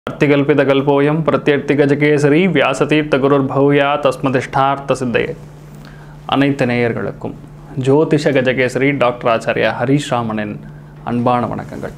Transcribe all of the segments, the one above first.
அத்திகல்பிதகல்போயம் பிரத்யர்த்திகஜகேசரி வியாசதீர்த்த குருர்பௌயா தஸ்மதிஷ்டார்த்த சித்தையே அனைத்து நேயர்களுக்கும் ஜோதிஷ கஜகேசரி டாக்டர் ஆச்சாரியா ஹரீஷ் ராமனின் அன்பான வணக்கங்கள்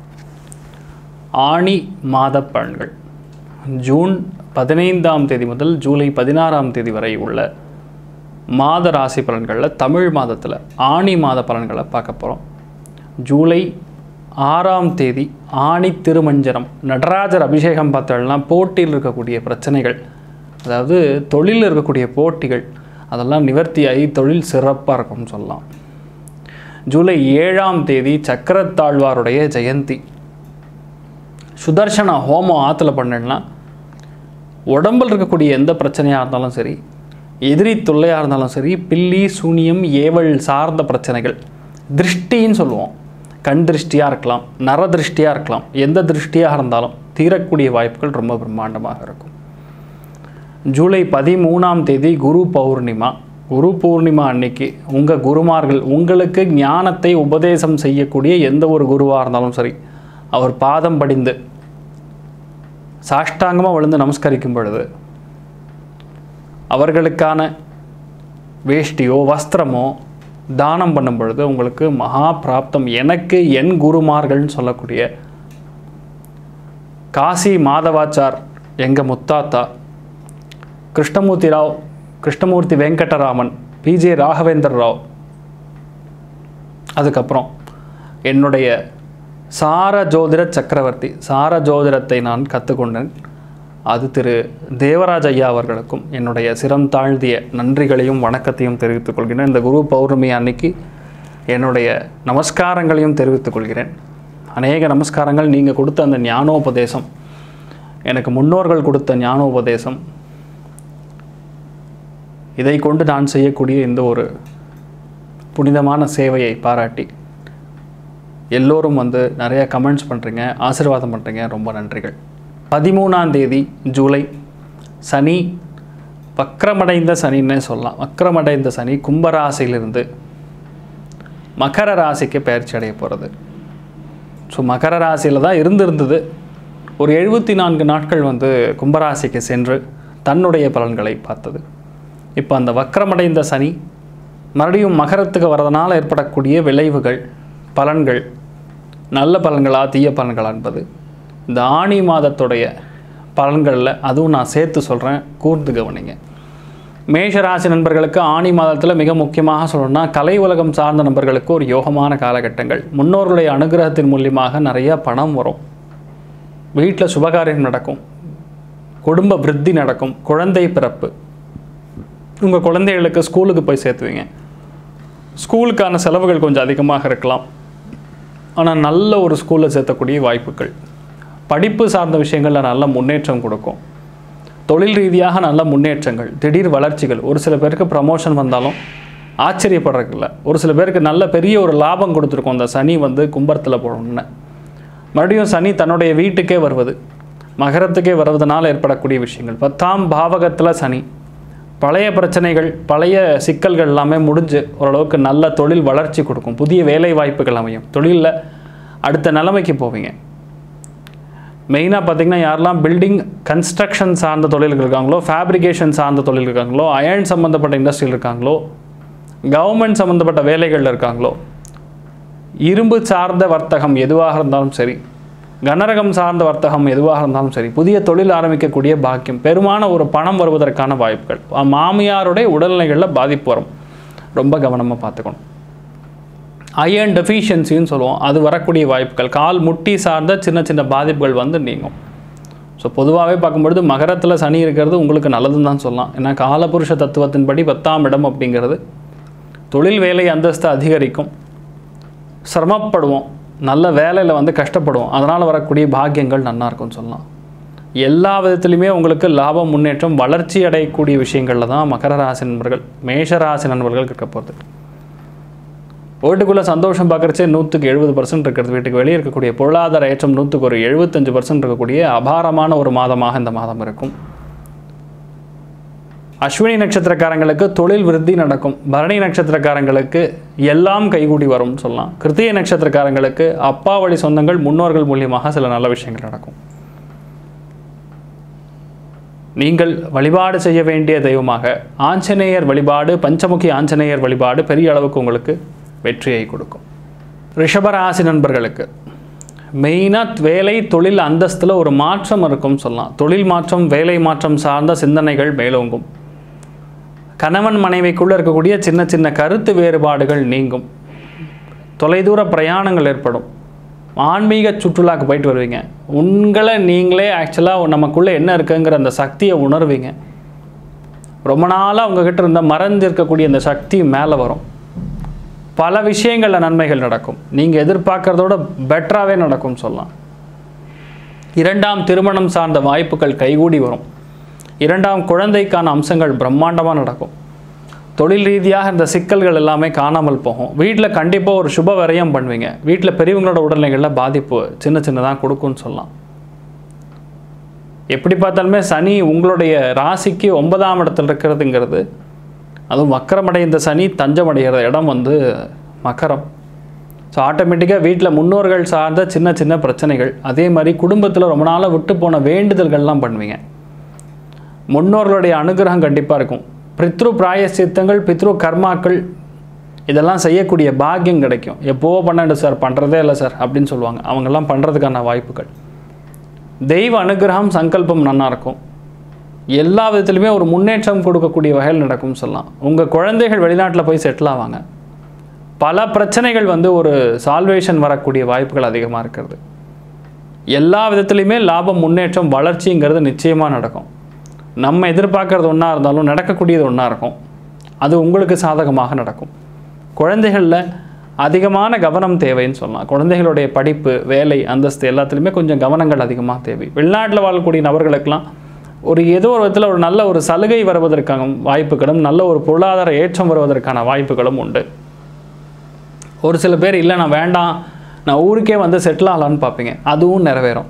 ஆணி மாத பலன்கள் ஜூன் பதினைந்தாம் தேதி முதல் ஜூலை பதினாறாம் தேதி வரை உள்ள மாத ராசி பலன்களில் தமிழ் மாதத்தில் ஆணி மாத பலன்களை பார்க்க போகிறோம் ஜூலை ஆறாம் தேதி ஆணி திருமஞ்சனம் நடராஜர் அபிஷேகம் பார்த்தோம்னா போட்டியில் இருக்கக்கூடிய பிரச்சனைகள் அதாவது தொழிலில் இருக்கக்கூடிய போட்டிகள் அதெல்லாம் நிவர்த்தியாகி தொழில் சிறப்பாக இருக்கும்னு சொல்லலாம் ஜூலை ஏழாம் தேதி சக்கரத்தாழ்வாருடைய ஜெயந்தி சுதர்சன ஹோமம் ஆற்றுல பண்ணலன்னா உடம்பில் இருக்கக்கூடிய எந்த பிரச்சனையாக இருந்தாலும் சரி எதிரி தொல்லையாக இருந்தாலும் சரி பில்லி சூனியம் ஏவல் சார்ந்த பிரச்சனைகள் திருஷ்டின்னு சொல்லுவோம் கண் திருஷ்டியாக இருக்கலாம் நர திருஷ்டியாக இருக்கலாம் எந்த திருஷ்டியாக இருந்தாலும் தீரக்கூடிய வாய்ப்புகள் ரொம்ப பிரம்மாண்டமாக இருக்கும் ஜூலை பதிமூணாம் தேதி குரு பௌர்ணிமா குரு பூர்ணிமா அன்னைக்கு உங்கள் குருமார்கள் உங்களுக்கு ஞானத்தை உபதேசம் செய்யக்கூடிய எந்த ஒரு குருவாக இருந்தாலும் சரி அவர் பாதம் படிந்து சாஷ்டாங்கமாக விழுந்து நமஸ்கரிக்கும் பொழுது அவர்களுக்கான வேஷ்டியோ வஸ்திரமோ தானம் பண்ணும் பொழுது உங்களுக்கு மகா பிராப்தம் எனக்கு என் குருமார்கள்னு சொல்லக்கூடிய காசி மாதவாச்சார் எங்கள் முத்தாத்தா கிருஷ்ணமூர்த்தி ராவ் கிருஷ்ணமூர்த்தி வெங்கடராமன் பிஜே ராகவேந்தர் ராவ் அதுக்கப்புறம் என்னுடைய சார ஜோதிட சக்கரவர்த்தி சார ஜோதிடத்தை நான் கற்றுக்கொண்டேன் அது திரு தேவராஜ் ஐயா அவர்களுக்கும் என்னுடைய சிரம் தாழ்த்திய நன்றிகளையும் வணக்கத்தையும் தெரிவித்துக் கொள்கிறேன் இந்த குரு பௌர்ணமி அன்னைக்கு என்னுடைய நமஸ்காரங்களையும் தெரிவித்துக் கொள்கிறேன் அநேக நமஸ்காரங்கள் நீங்கள் கொடுத்த அந்த ஞானோபதேசம் எனக்கு முன்னோர்கள் கொடுத்த ஞானோபதேசம் இதை கொண்டு நான் செய்யக்கூடிய இந்த ஒரு புனிதமான சேவையை பாராட்டி எல்லோரும் வந்து நிறைய கமெண்ட்ஸ் பண்ணுறீங்க ஆசீர்வாதம் பண்ணுறீங்க ரொம்ப நன்றிகள் பதிமூணாம் தேதி ஜூலை சனி வக்கரமடைந்த சனின்னே சொல்லலாம் வக்கரமடைந்த சனி கும்பராசியிலிருந்து மகர ராசிக்கு பயிற்சி அடைய போகிறது ஸோ மகர ராசியில் தான் இருந்திருந்தது ஒரு எழுபத்தி நான்கு நாட்கள் வந்து கும்பராசிக்கு சென்று தன்னுடைய பலன்களை பார்த்தது இப்போ அந்த வக்கரமடைந்த சனி மறுபடியும் மகரத்துக்கு வரதுனால ஏற்படக்கூடிய விளைவுகள் பலன்கள் நல்ல பலன்களா தீய பலன்களா என்பது இந்த ஆணி மாதத்துடைய பலன்களில் அதுவும் நான் சேர்த்து சொல்கிறேன் கூர்ந்து கவனிங்க மேஷராசி நண்பர்களுக்கு ஆணி மாதத்தில் மிக முக்கியமாக சொல்லணும்னா கலை உலகம் சார்ந்த நண்பர்களுக்கு ஒரு யோகமான காலகட்டங்கள் முன்னோர்களுடைய அனுகிரகத்தின் மூலியமாக நிறைய பணம் வரும் வீட்டில் சுபகாரியம் நடக்கும் குடும்ப விருத்தி நடக்கும் குழந்தை பிறப்பு உங்கள் குழந்தைகளுக்கு ஸ்கூலுக்கு போய் சேர்த்துவீங்க ஸ்கூலுக்கான செலவுகள் கொஞ்சம் அதிகமாக இருக்கலாம் ஆனால் நல்ல ஒரு ஸ்கூலில் சேர்த்தக்கூடிய வாய்ப்புகள் படிப்பு சார்ந்த விஷயங்களில் நல்ல முன்னேற்றம் கொடுக்கும் தொழில் ரீதியாக நல்ல முன்னேற்றங்கள் திடீர் வளர்ச்சிகள் ஒரு சில பேருக்கு ப்ரமோஷன் வந்தாலும் ஆச்சரியப்படுறதில்ல ஒரு சில பேருக்கு நல்ல பெரிய ஒரு லாபம் கொடுத்துருக்கும் அந்த சனி வந்து கும்பரத்தில் போகணுன்னு மறுபடியும் சனி தன்னுடைய வீட்டுக்கே வருவது மகரத்துக்கே வருவதனால் ஏற்படக்கூடிய விஷயங்கள் பத்தாம் பாவகத்தில் சனி பழைய பிரச்சனைகள் பழைய சிக்கல்கள் எல்லாமே முடிஞ்சு ஓரளவுக்கு நல்ல தொழில் வளர்ச்சி கொடுக்கும் புதிய வேலை வாய்ப்புகள் அமையும் தொழிலில் அடுத்த நிலைமைக்கு போவீங்க மெயினாக பார்த்தீங்கன்னா யாரெல்லாம் பில்டிங் கன்ஸ்ட்ரக்ஷன் சார்ந்த தொழில்கள் இருக்காங்களோ ஃபேப்ரிகேஷன் சார்ந்த தொழில் இருக்காங்களோ அயர்ன் சம்மந்தப்பட்ட இண்டஸ்ட்ரியில் இருக்காங்களோ கவர்மெண்ட் சம்மந்தப்பட்ட வேலைகளில் இருக்காங்களோ இரும்பு சார்ந்த வர்த்தகம் எதுவாக இருந்தாலும் சரி கனரகம் சார்ந்த வர்த்தகம் எதுவாக இருந்தாலும் சரி புதிய தொழில் ஆரம்பிக்கக்கூடிய பாக்கியம் பெருமான ஒரு பணம் வருவதற்கான வாய்ப்புகள் மாமியாருடைய உடல்நிலைகளில் பாதிப்பு வரும் ரொம்ப கவனமாக பார்த்துக்கணும் அயர்ன் டெஃபிஷியன்சின்னு சொல்லுவோம் அது வரக்கூடிய வாய்ப்புகள் கால் முட்டி சார்ந்த சின்ன சின்ன பாதிப்புகள் வந்து நீங்கும் ஸோ பொதுவாகவே பார்க்கும்பொழுது மகரத்தில் சனி இருக்கிறது உங்களுக்கு நல்லதுன்னு தான் சொல்லலாம் ஏன்னா காலபுருஷ தத்துவத்தின்படி பத்தாம் இடம் அப்படிங்கிறது தொழில் வேலை அந்தஸ்து அதிகரிக்கும் சிரமப்படுவோம் நல்ல வேலையில் வந்து கஷ்டப்படுவோம் அதனால் வரக்கூடிய பாக்கியங்கள் நல்லா இருக்கும்னு சொல்லலாம் எல்லா விதத்துலையுமே உங்களுக்கு லாபம் முன்னேற்றம் வளர்ச்சி அடையக்கூடிய விஷயங்களில் தான் மகர ராசி நண்பர்கள் மேஷ ராசி நண்பர்கள் இருக்க போகிறது வீட்டுக்குள்ளே சந்தோஷம் பார்க்குறச்சே நூற்றுக்கு எழுபது பர்சன்ட் இருக்கிறது வீட்டுக்கு வெளியே இருக்கக்கூடிய பொருளாதார ஏற்றம் நூற்றுக்கு ஒரு எழுபத்தஞ்சு பர்சன்ட் இருக்கக்கூடிய அபாரமான ஒரு மாதமாக இந்த மாதம் இருக்கும் அஸ்வினி நட்சத்திரக்காரங்களுக்கு தொழில் விருத்தி நடக்கும் பரணி நட்சத்திரக்காரங்களுக்கு எல்லாம் கைகூடி வரும்னு சொல்லலாம் கிருத்திய நட்சத்திரக்காரங்களுக்கு அப்பா வழி சொந்தங்கள் முன்னோர்கள் மூலியமாக சில நல்ல விஷயங்கள் நடக்கும் நீங்கள் வழிபாடு செய்ய வேண்டிய தெய்வமாக ஆஞ்சநேயர் வழிபாடு பஞ்சமுகி ஆஞ்சநேயர் வழிபாடு பெரிய அளவுக்கு உங்களுக்கு வெற்றியை கொடுக்கும் ரிஷபராசி நண்பர்களுக்கு மெயினாக வேலை தொழில் அந்தஸ்தில் ஒரு மாற்றம் இருக்கும்னு சொல்லலாம் தொழில் மாற்றம் வேலை மாற்றம் சார்ந்த சிந்தனைகள் மேலோங்கும் கணவன் மனைவிக்குள்ளே இருக்கக்கூடிய சின்ன சின்ன கருத்து வேறுபாடுகள் நீங்கும் தொலைதூர பிரயாணங்கள் ஏற்படும் ஆன்மீக சுற்றுலாக்கு போயிட்டு வருவீங்க உங்களை நீங்களே ஆக்சுவலாக நமக்குள்ளே என்ன இருக்குங்கிற அந்த சக்தியை உணர்வீங்க ரொம்ப நாளாக உங்ககிட்ட இருந்த மறைஞ்சிருக்கக்கூடிய அந்த சக்தி மேலே வரும் பல விஷயங்களில் நன்மைகள் நடக்கும் நீங்கள் எதிர்பார்க்கறதோட பெட்டராகவே நடக்கும்னு சொல்லலாம் இரண்டாம் திருமணம் சார்ந்த வாய்ப்புகள் கைகூடி வரும் இரண்டாம் குழந்தைக்கான அம்சங்கள் பிரம்மாண்டமாக நடக்கும் தொழில் ரீதியாக இந்த சிக்கல்கள் எல்லாமே காணாமல் போகும் வீட்டில் கண்டிப்பாக ஒரு சுப விரயம் பண்ணுவீங்க வீட்டில் பெரியவங்களோட உடல்நிலைகளில் பாதிப்பு சின்ன சின்னதாக கொடுக்கும்னு சொல்லலாம் எப்படி பார்த்தாலுமே சனி உங்களுடைய ராசிக்கு ஒன்பதாம் இடத்துல இருக்கிறதுங்கிறது அதுவும் வக்கரமடைந்த சனி தஞ்சமடைகிற இடம் வந்து மக்கரம் ஸோ ஆட்டோமேட்டிக்காக வீட்டில் முன்னோர்கள் சார்ந்த சின்ன சின்ன பிரச்சனைகள் அதே மாதிரி குடும்பத்தில் ரொம்ப நாளாக விட்டு போன வேண்டுதல்கள்லாம் பண்ணுவீங்க முன்னோர்களுடைய அனுகிரகம் கண்டிப்பாக இருக்கும் பித்ரு பிராயசித்தங்கள் பித்ரு கர்மாக்கள் இதெல்லாம் செய்யக்கூடிய பாக்கியம் கிடைக்கும் எப்போவோ பண்ணாண்டு சார் பண்ணுறதே இல்லை சார் அப்படின்னு சொல்லுவாங்க அவங்கெல்லாம் பண்ணுறதுக்கான வாய்ப்புகள் தெய்வ அனுகிரகம் சங்கல்பம் நன்னா இருக்கும் எல்லா விதத்துலையுமே ஒரு முன்னேற்றம் கொடுக்கக்கூடிய வகையில் நடக்கும்னு சொல்லலாம் உங்கள் குழந்தைகள் வெளிநாட்டில் போய் செட்டில் ஆவாங்க பல பிரச்சனைகள் வந்து ஒரு சால்வேஷன் வரக்கூடிய வாய்ப்புகள் அதிகமாக இருக்கிறது எல்லா விதத்துலையுமே லாபம் முன்னேற்றம் வளர்ச்சிங்கிறது நிச்சயமாக நடக்கும் நம்ம எதிர்பார்க்கறது ஒன்றா இருந்தாலும் நடக்கக்கூடியது ஒன்றா இருக்கும் அது உங்களுக்கு சாதகமாக நடக்கும் குழந்தைகளில் அதிகமான கவனம் தேவைன்னு சொல்லலாம் குழந்தைகளுடைய படிப்பு வேலை அந்தஸ்து எல்லாத்துலேயுமே கொஞ்சம் கவனங்கள் அதிகமாக தேவை வெளிநாட்டில் வாழக்கூடிய நபர்களுக்கெல்லாம் ஒரு ஏதோ ஒரு விதத்தில் ஒரு நல்ல ஒரு சலுகை வருவதற்கான வாய்ப்புகளும் நல்ல ஒரு பொருளாதார ஏற்றம் வருவதற்கான வாய்ப்புகளும் உண்டு ஒரு சில பேர் இல்லை நான் வேண்டாம் நான் ஊருக்கே வந்து செட்டில் ஆகலான்னு பார்ப்பீங்க அதுவும் நிறைவேறும்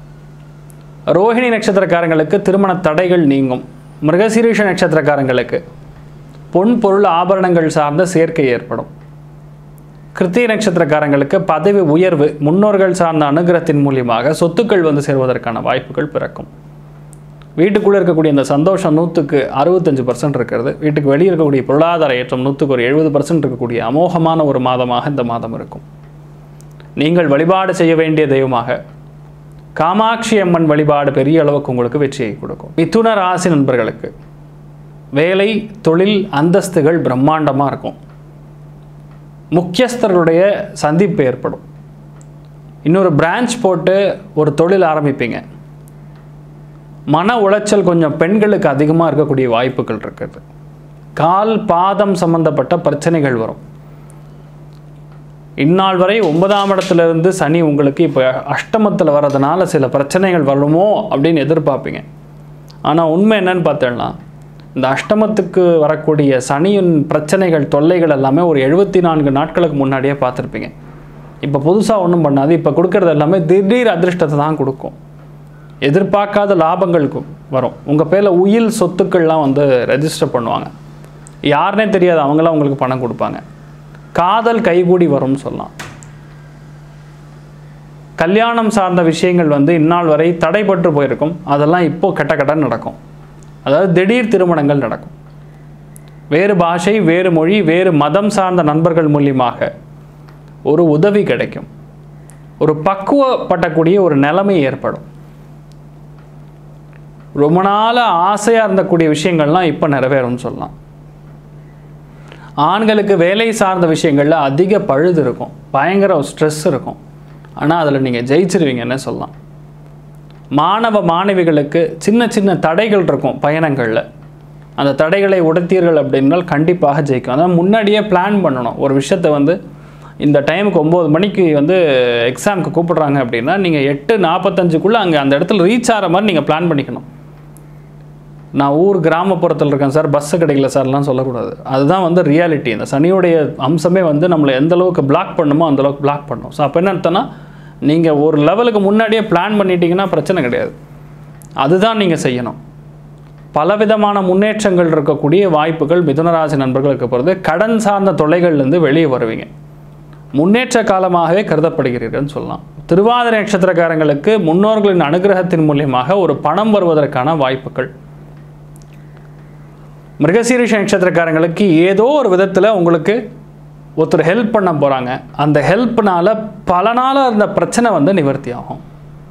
ரோஹிணி நட்சத்திரக்காரங்களுக்கு திருமண தடைகள் நீங்கும் மிருகசீரிஷ நட்சத்திரக்காரங்களுக்கு பொன் பொருள் ஆபரணங்கள் சார்ந்த சேர்க்கை ஏற்படும் கிருத்திய நட்சத்திரக்காரங்களுக்கு பதவி உயர்வு முன்னோர்கள் சார்ந்த அனுகிரகத்தின் மூலியமாக சொத்துக்கள் வந்து சேர்வதற்கான வாய்ப்புகள் பிறக்கும் வீட்டுக்குள்ளே இருக்கக்கூடிய இந்த சந்தோஷம் நூற்றுக்கு அறுபத்தஞ்சு பர்சன்ட் இருக்கிறது வீட்டுக்கு வெளியே இருக்கக்கூடிய பொருளாதார ஏற்றம் நூற்றுக்கு ஒரு எழுபது பர்சன்ட் இருக்கக்கூடிய அமோகமான ஒரு மாதமாக இந்த மாதம் இருக்கும் நீங்கள் வழிபாடு செய்ய வேண்டிய தெய்வமாக காமாட்சி அம்மன் வழிபாடு பெரிய அளவுக்கு உங்களுக்கு வெற்றியை கொடுக்கும் மிதுன ராசி நண்பர்களுக்கு வேலை தொழில் அந்தஸ்துகள் பிரம்மாண்டமாக இருக்கும் முக்கியஸ்தர்களுடைய சந்திப்பு ஏற்படும் இன்னொரு பிரான்ச் போட்டு ஒரு தொழில் ஆரம்பிப்பீங்க மன உளைச்சல் கொஞ்சம் பெண்களுக்கு அதிகமாக இருக்கக்கூடிய வாய்ப்புகள் இருக்குது கால் பாதம் சம்பந்தப்பட்ட பிரச்சனைகள் வரும் இந்நாள் வரை ஒன்பதாம் இடத்துலேருந்து சனி உங்களுக்கு இப்போ அஷ்டமத்தில் வர்றதுனால சில பிரச்சனைகள் வருமோ அப்படின்னு எதிர்பார்ப்பீங்க ஆனால் உண்மை என்னன்னு பார்த்தோம்னா இந்த அஷ்டமத்துக்கு வரக்கூடிய சனியின் பிரச்சனைகள் தொல்லைகள் எல்லாமே ஒரு எழுபத்தி நான்கு நாட்களுக்கு முன்னாடியே பார்த்துருப்பீங்க இப்போ புதுசாக ஒன்றும் பண்ணாது இப்போ கொடுக்கறது எல்லாமே திடீர் அதிர்ஷ்டத்தை தான் கொடுக்கும் எதிர்பார்க்காத லாபங்களுக்கு வரும் உங்கள் பேரில் உயில் சொத்துக்கள்லாம் வந்து ரெஜிஸ்டர் பண்ணுவாங்க யாருனே தெரியாது அவங்களாம் உங்களுக்கு பணம் கொடுப்பாங்க காதல் கைகூடி வரும்னு சொல்லலாம் கல்யாணம் சார்ந்த விஷயங்கள் வந்து இந்நாள் வரை தடைபட்டு போயிருக்கும் அதெல்லாம் இப்போ கட்ட கட்ட நடக்கும் அதாவது திடீர் திருமணங்கள் நடக்கும் வேறு பாஷை வேறு மொழி வேறு மதம் சார்ந்த நண்பர்கள் மூலியமாக ஒரு உதவி கிடைக்கும் ஒரு பக்குவப்படக்கூடிய ஒரு நிலைமை ஏற்படும் ரொம்ப நாளாக ஆசையாக இருந்தக்கூடிய விஷயங்கள்லாம் இப்போ நிறைவேறும்னு சொல்லலாம் ஆண்களுக்கு வேலை சார்ந்த விஷயங்களில் அதிக பழுது இருக்கும் பயங்கர ஸ்ட்ரெஸ் இருக்கும் ஆனால் அதில் நீங்கள் ஜெயிச்சிருவீங்கன்னு சொல்லலாம் மாணவ மாணவிகளுக்கு சின்ன சின்ன தடைகள் இருக்கும் பயணங்களில் அந்த தடைகளை உடைத்தீர்கள் அப்படின்னால் கண்டிப்பாக ஜெயிக்கும் அதான் முன்னாடியே பிளான் பண்ணணும் ஒரு விஷயத்தை வந்து இந்த டைமுக்கு ஒம்பது மணிக்கு வந்து எக்ஸாமுக்கு கூப்பிடுறாங்க அப்படின்னா நீங்கள் எட்டு நாற்பத்தஞ்சுக்குள்ளே அங்கே அந்த இடத்துல ரீச் ஆகிற மாதிரி நீங்கள் பிளான் பண்ணிக்கணும் நான் ஊர் கிராமப்புறத்தில் இருக்கேன் சார் பஸ்ஸு கிடைக்கல சார்லாம் சொல்லக்கூடாது அதுதான் வந்து ரியாலிட்டி இந்த சனியுடைய அம்சமே வந்து நம்மளை எந்த அளவுக்கு பிளாக் பண்ணுமோ அந்த அளவுக்கு பிளாக் பண்ணும் ஸோ அப்போ என்ன அர்த்தம்னா நீங்கள் ஒரு லெவலுக்கு முன்னாடியே பிளான் பண்ணிட்டீங்கன்னா பிரச்சனை கிடையாது அதுதான் நீங்கள் செய்யணும் பலவிதமான முன்னேற்றங்கள் இருக்கக்கூடிய வாய்ப்புகள் மிதுனராசி நண்பர்களுக்கு போகிறது கடன் சார்ந்த தொல்லைகள்லேருந்து வெளியே வருவீங்க முன்னேற்ற காலமாகவே கருதப்படுகிறீர்கள்னு சொல்லலாம் திருவாதிரை நட்சத்திரக்காரங்களுக்கு முன்னோர்களின் அனுகிரகத்தின் மூலியமாக ஒரு பணம் வருவதற்கான வாய்ப்புகள் மிருகசீரிஷ நட்சத்திரக்காரங்களுக்கு ஏதோ ஒரு விதத்தில் உங்களுக்கு ஒருத்தர் ஹெல்ப் பண்ண போகிறாங்க அந்த ஹெல்ப்னால பல நாளாக இருந்த பிரச்சனை வந்து நிவர்த்தி ஆகும்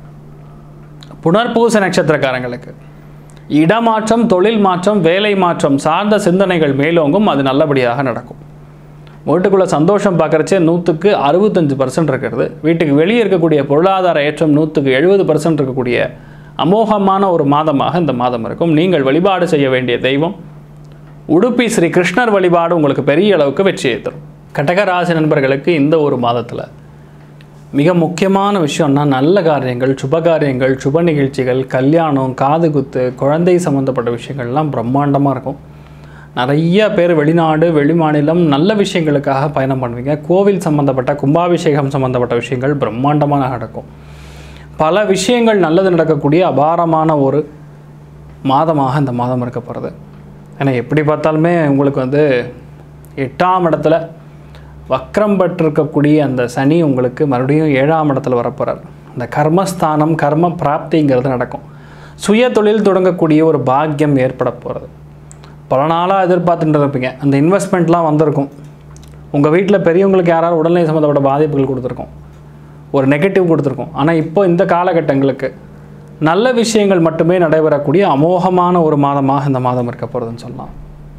புனர்பூச நட்சத்திரக்காரங்களுக்கு இடமாற்றம் தொழில் மாற்றம் வேலை மாற்றம் சார்ந்த சிந்தனைகள் மேலோங்கும் அது நல்லபடியாக நடக்கும் வீட்டுக்குள்ளே சந்தோஷம் பார்க்குறச்சே நூற்றுக்கு அறுபத்தஞ்சு பர்சன்ட் இருக்கிறது வீட்டுக்கு வெளியே இருக்கக்கூடிய பொருளாதார ஏற்றம் நூற்றுக்கு எழுபது பர்சன்ட் இருக்கக்கூடிய அமோகமான ஒரு மாதமாக இந்த மாதம் இருக்கும் நீங்கள் வழிபாடு செய்ய வேண்டிய தெய்வம் உடுப்பி ஸ்ரீ கிருஷ்ணர் வழிபாடு உங்களுக்கு பெரிய அளவுக்கு வெற்றியை தரும் கடகராசி நண்பர்களுக்கு இந்த ஒரு மாதத்தில் மிக முக்கியமான விஷயம்னா நல்ல காரியங்கள் சுப காரியங்கள் சுப நிகழ்ச்சிகள் கல்யாணம் காது குத்து குழந்தை சம்மந்தப்பட்ட விஷயங்கள்லாம் பிரம்மாண்டமாக இருக்கும் நிறைய பேர் வெளிநாடு வெளிமாநிலம் நல்ல விஷயங்களுக்காக பயணம் பண்ணுவீங்க கோவில் சம்மந்தப்பட்ட கும்பாபிஷேகம் சம்மந்தப்பட்ட விஷயங்கள் பிரம்மாண்டமாக நடக்கும் பல விஷயங்கள் நல்லது நடக்கக்கூடிய அபாரமான ஒரு மாதமாக இந்த மாதம் இருக்க போகிறது ஏன்னா எப்படி பார்த்தாலுமே உங்களுக்கு வந்து எட்டாம் இடத்துல வக்ரம் பெற்றிருக்கக்கூடிய அந்த சனி உங்களுக்கு மறுபடியும் ஏழாம் இடத்துல வரப்போகிறார் அந்த கர்மஸ்தானம் கர்ம பிராப்திங்கிறது நடக்கும் சுய தொழில் தொடங்கக்கூடிய ஒரு பாக்கியம் ஏற்பட போகிறது பல நாளாக எதிர்பார்த்துட்டு இருப்பீங்க அந்த இன்வெஸ்ட்மெண்ட்லாம் வந்திருக்கும் உங்கள் வீட்டில் பெரியவங்களுக்கு யாராவது உடல்நிலை சம்மந்தப்பட்ட பாதிப்புகள் கொடுத்துருக்கோம் ஒரு நெகட்டிவ் கொடுத்துருக்கோம் ஆனால் இப்போ இந்த காலகட்டங்களுக்கு நல்ல விஷயங்கள் மட்டுமே நடைபெறக்கூடிய அமோகமான ஒரு மாதமாக இந்த மாதம் இருக்க போகிறதுன்னு சொல்லலாம்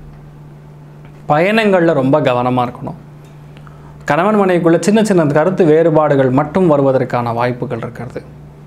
பயணங்களில் ரொம்ப கவனமாக இருக்கணும் கணவன் மனைவிக்குள்ள சின்ன சின்ன கருத்து வேறுபாடுகள் மட்டும் வருவதற்கான வாய்ப்புகள் இருக்கிறது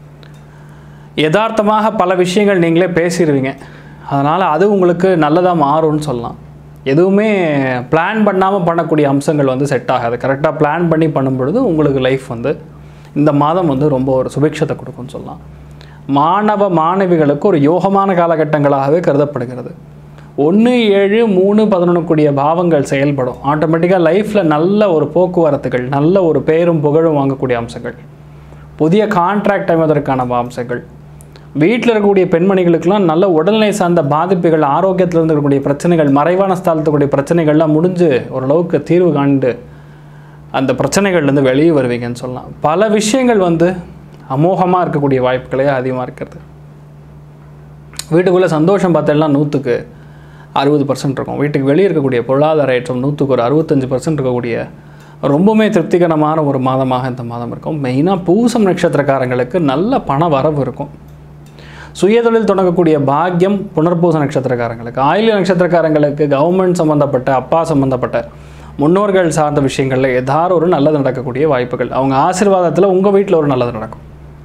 யதார்த்தமாக பல விஷயங்கள் நீங்களே பேசிடுவீங்க அதனால் அது உங்களுக்கு நல்லதாக மாறும்னு சொல்லலாம் எதுவுமே பிளான் பண்ணாமல் பண்ணக்கூடிய அம்சங்கள் வந்து செட் ஆகாது கரெக்டாக பிளான் பண்ணி பண்ணும் பொழுது உங்களுக்கு லைஃப் வந்து இந்த மாதம் வந்து ரொம்ப ஒரு சுபிக்ஷத்தை கொடுக்கும்னு சொல்லலாம் மாணவ மாணவிகளுக்கு ஒரு யோகமான காலகட்டங்களாகவே கருதப்படுகிறது ஒன்று ஏழு மூணு பதினொன்று கூடிய பாவங்கள் செயல்படும் ஆட்டோமேட்டிக்காக லைஃப்பில் நல்ல ஒரு போக்குவரத்துகள் நல்ல ஒரு பேரும் புகழும் வாங்கக்கூடிய அம்சங்கள் புதிய கான்ட்ராக்ட் அமைவதற்கான அம்சங்கள் வீட்டில் இருக்கக்கூடிய பெண்மணிகளுக்கெல்லாம் நல்ல உடல்நிலை சார்ந்த பாதிப்புகள் ஆரோக்கியத்தில் இருந்து இருக்கக்கூடிய பிரச்சனைகள் மறைவான ஸ்தலத்துக்கூடிய பிரச்சனைகள்லாம் முடிஞ்சு ஓரளவுக்கு தீர்வு காண்டு அந்த பிரச்சனைகள்லேருந்து வெளியே வருவீங்கன்னு சொல்லலாம் பல விஷயங்கள் வந்து அமோகமாக இருக்கக்கூடிய வாய்ப்புகளே அதிகமாக இருக்கிறது வீட்டுக்குள்ளே சந்தோஷம் பார்த்தெல்லாம் நூற்றுக்கு அறுபது பர்சன்ட் இருக்கும் வீட்டுக்கு வெளியே இருக்கக்கூடிய பொருளாதார ஏற்றம் நூற்றுக்கு ஒரு அறுபத்தஞ்சு பர்சன்ட் இருக்கக்கூடிய ரொம்பவுமே திருப்திகரமான ஒரு மாதமாக இந்த மாதம் இருக்கும் மெயினாக பூசம் நட்சத்திரக்காரங்களுக்கு நல்ல பண வரவு இருக்கும் சுயதொழில் தொடங்கக்கூடிய பாக்கியம் புனர்பூச நட்சத்திரக்காரங்களுக்கு ஆயுள நட்சத்திரக்காரங்களுக்கு கவர்மெண்ட் சம்மந்தப்பட்ட அப்பா சம்மந்தப்பட்ட முன்னோர்கள் சார்ந்த விஷயங்களில் ஏதாவது ஒரு நல்லது நடக்கக்கூடிய வாய்ப்புகள் அவங்க ஆசீர்வாதத்தில் உங்கள் வீட்டில் ஒரு நல்லது நடக்கும்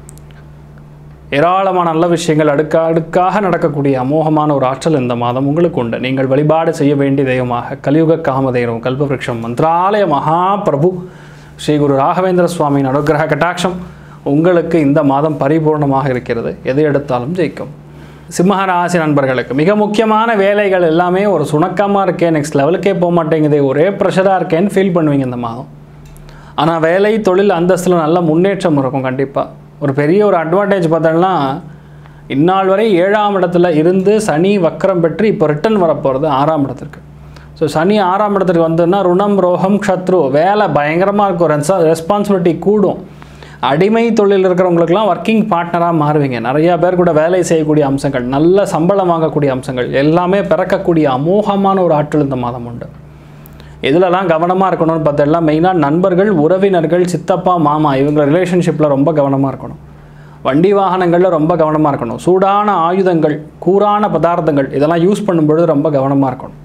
ஏராளமான நல்ல விஷயங்கள் அடுக்க அடுக்காக நடக்கக்கூடிய அமோகமான ஒரு ஆற்றல் இந்த மாதம் உங்களுக்கு உண்டு நீங்கள் வழிபாடு செய்ய வேண்டிய தெய்வமாக கலியுக காமதெய்வம் கல்பவருஷம் மந்திராலய மகாபிரபு ஸ்ரீ குரு ராகவேந்திர சுவாமியின் அனுகிரக கட்டாட்சம் உங்களுக்கு இந்த மாதம் பரிபூர்ணமாக இருக்கிறது எது எடுத்தாலும் ஜெயிக்கும் சிம்ம ராசி நண்பர்களுக்கு மிக முக்கியமான வேலைகள் எல்லாமே ஒரு சுணக்கமாக இருக்கேன் நெக்ஸ்ட் லெவலுக்கே போக மாட்டேங்குது ஒரே ப்ரெஷராக இருக்கேன்னு ஃபீல் பண்ணுவீங்க இந்த மாதம் ஆனால் வேலை தொழில் அந்தஸ்தில் நல்ல முன்னேற்றம் இருக்கும் கண்டிப்பாக ஒரு பெரிய ஒரு அட்வான்டேஜ் பார்த்தோம்னா இந்நாள் வரை ஏழாம் இடத்துல இருந்து சனி வக்கரம் பெற்று இப்போ ரிட்டன் வரப்போகிறது ஆறாம் இடத்திற்கு ஸோ சனி ஆறாம் இடத்துக்கு வந்ததுன்னா ருணம் ரோகம் க்ஷத்ரு வேலை பயங்கரமாக இருக்கும் ரெஸ்பா ரெஸ்பான்சிபிலிட்டி கூடும் அடிமை தொழில் இருக்கிறவங்களுக்குலாம் ஒர்க்கிங் பார்ட்னராக மாறுவீங்க நிறையா பேர் கூட வேலை செய்யக்கூடிய அம்சங்கள் நல்ல சம்பளம் வாங்கக்கூடிய அம்சங்கள் எல்லாமே பிறக்கக்கூடிய அமோகமான ஒரு ஆற்றல் இந்த மாதம் உண்டு எதுலலாம் கவனமாக இருக்கணும்னு பார்த்தா மெயினாக நண்பர்கள் உறவினர்கள் சித்தப்பா மாமா இவங்க ரிலேஷன்ஷிப்பில் ரொம்ப கவனமாக இருக்கணும் வண்டி வாகனங்களில் ரொம்ப கவனமாக இருக்கணும் சூடான ஆயுதங்கள் கூரான பதார்த்தங்கள் இதெல்லாம் யூஸ் பண்ணும்பொழுது ரொம்ப கவனமாக இருக்கணும்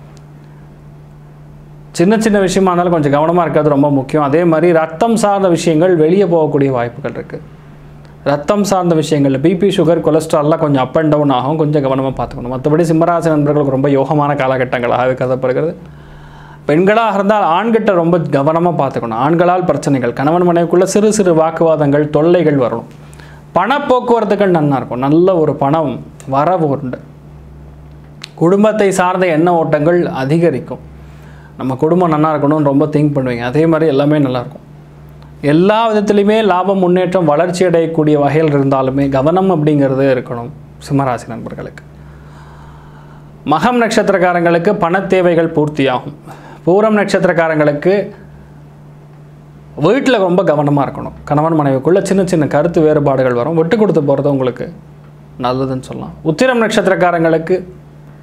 சின்ன சின்ன விஷயமா இருந்தாலும் கொஞ்சம் கவனமாக இருக்கிறது ரொம்ப முக்கியம் அதே மாதிரி ரத்தம் சார்ந்த விஷயங்கள் வெளியே போகக்கூடிய வாய்ப்புகள் இருக்குது ரத்தம் சார்ந்த விஷயங்கள் பிபி சுகர் கொலஸ்ட்ரால்லாம் கொஞ்சம் அப் அண்ட் டவுன் ஆகும் கொஞ்சம் கவனமாக பார்த்துக்கணும் மற்றபடி சிம்மராசி நண்பர்களுக்கு ரொம்ப யோகமான காலகட்டங்களாகவே கருதப்படுகிறது பெண்களாக இருந்தால் ஆண்கிட்ட ரொம்ப கவனமாக பார்த்துக்கணும் ஆண்களால் பிரச்சனைகள் கணவன் மனைவிக்குள்ள சிறு சிறு வாக்குவாதங்கள் தொல்லைகள் வரணும் பண போக்குவரத்துகள் நல்லா இருக்கும் நல்ல ஒரு பணம் வரவு உண்டு குடும்பத்தை சார்ந்த எண்ண ஓட்டங்கள் அதிகரிக்கும் நம்ம குடும்பம் நல்லா இருக்கணும்னு ரொம்ப திங்க் பண்ணுவீங்க அதே மாதிரி எல்லாமே நல்லாயிருக்கும் எல்லா விதத்துலையுமே லாபம் முன்னேற்றம் வளர்ச்சி அடையக்கூடிய வகையில் இருந்தாலுமே கவனம் அப்படிங்கிறது இருக்கணும் சிம்மராசி நண்பர்களுக்கு மகம் நட்சத்திரக்காரங்களுக்கு பண தேவைகள் பூர்த்தியாகும் பூரம் நட்சத்திரக்காரங்களுக்கு வீட்டில் ரொம்ப கவனமாக இருக்கணும் கணவன் மனைவிக்குள்ளே சின்ன சின்ன கருத்து வேறுபாடுகள் வரும் விட்டு கொடுத்து போகிறது உங்களுக்கு நல்லதுன்னு சொல்லலாம் உத்திரம் நட்சத்திரக்காரங்களுக்கு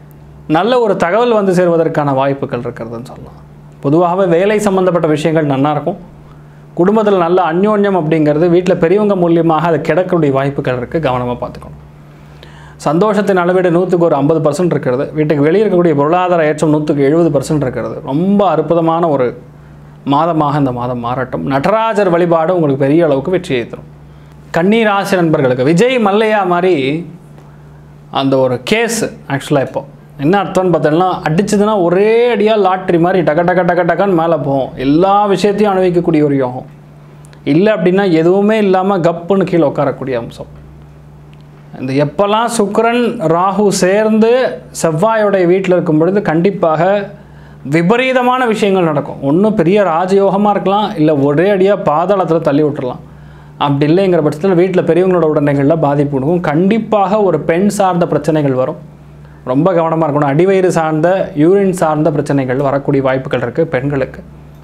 நல்ல ஒரு தகவல் வந்து சேர்வதற்கான வாய்ப்புகள் இருக்கிறதுன்னு சொல்லலாம் பொதுவாகவே வேலை சம்மந்தப்பட்ட விஷயங்கள் நல்லா இருக்கும் குடும்பத்தில் நல்ல அந்யோன்யம் அப்படிங்கிறது வீட்டில் பெரியவங்க மூலியமாக அது கிடக்கக்கூடிய வாய்ப்புகள் இருக்குது கவனமாக பார்த்துக்கணும் சந்தோஷத்தின் அளவீடு நூற்றுக்கு ஒரு ஐம்பது பர்சன்ட் இருக்கிறது வீட்டுக்கு வெளியே இருக்கக்கூடிய பொருளாதார ஏற்றம் நூற்றுக்கு எழுபது பர்சன்ட் இருக்கிறது ரொம்ப அற்புதமான ஒரு மாதமாக இந்த மாதம் மாறட்டும் நடராஜர் வழிபாடு உங்களுக்கு பெரிய அளவுக்கு வெற்றியை தரும் கண்ணீர் ராசி நண்பர்களுக்கு விஜய் மல்லையா மாதிரி அந்த ஒரு கேஸ் ஆக்சுவலாக இப்போ என்ன அர்த்தம்னு பார்த்தோம்னா அடிச்சதுன்னா ஒரே அடியாக லாட்ரி மாதிரி டக டக டக டக்கான்னு மேலே போகும் எல்லா விஷயத்தையும் அனுபவிக்கக்கூடிய ஒரு யோகம் இல்லை அப்படின்னா எதுவுமே இல்லாமல் கப்புன்னு கீழே உட்காரக்கூடிய அம்சம் இந்த எப்போல்லாம் சுக்கிரன் ராகு சேர்ந்து செவ்வாயோடைய வீட்டில் இருக்கும் பொழுது கண்டிப்பாக விபரீதமான விஷயங்கள் நடக்கும் ஒன்றும் பெரிய ராஜயோகமாக இருக்கலாம் இல்லை ஒரே அடியாக பாதாளத்தில் தள்ளி விட்டுறலாம் அப்படி இல்லைங்கிற பட்சத்தில் வீட்டில் பெரியவங்களோட உடனடிகளில் பாதிப்பு கொடுக்கும் கண்டிப்பாக ஒரு பெண் சார்ந்த பிரச்சனைகள் வரும் ரொம்ப கவனமாக இருக்கணும் அடிவயிறு சார்ந்த யூரின் சார்ந்த பிரச்சனைகள் வரக்கூடிய வாய்ப்புகள் இருக்குது பெண்களுக்கு